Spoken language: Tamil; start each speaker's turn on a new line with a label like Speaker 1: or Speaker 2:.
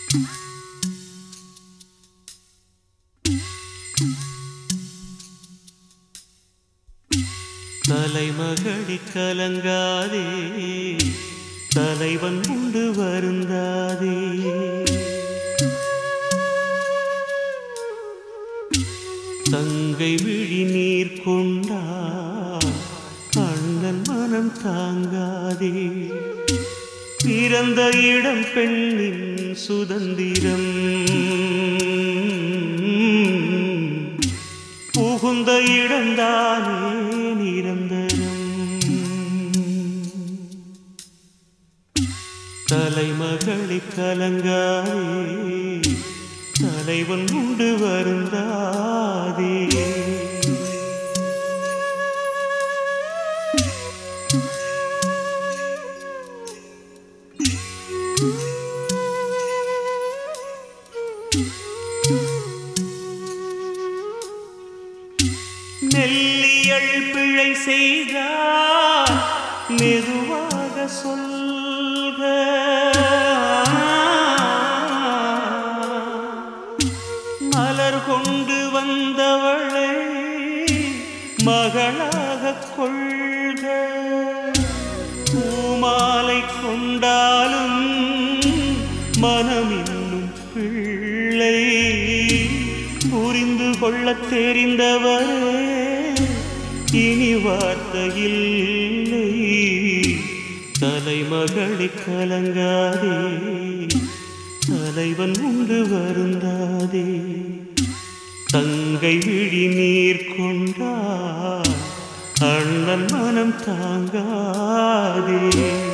Speaker 1: தலைமகளி கலங்காதே தலைவன் உண்டு வருந்தாதே தங்கை விழி நீர் கொண்டா அண்ணன் மனம் தாங்காதே பிறந்த இடம் பெண்ணின் சுதந்திரம் புகுந்த இடம்தானே நிரந்தரம் தலைமகளி கலங்காதே தலைவன் உண்டு வருந்தாதே நெல்லியல் பிழை செய்தார் மெதுவாக சொல்க மலர் கொண்டு வந்தவளை மகளாக கொள்க பூமாலை கொண்டாலும் மனம் இன்னும் பிள்ளை புரிந்து கொள்ளத் தெரிந்தவரே இனி வார்த்தையில்லை தலைமகளி கலங்காதே தலைவன் உண்டு வருந்தாதே தங்கை விழி நீர் கொண்டார் அண்ணன் மனம் தாங்காதே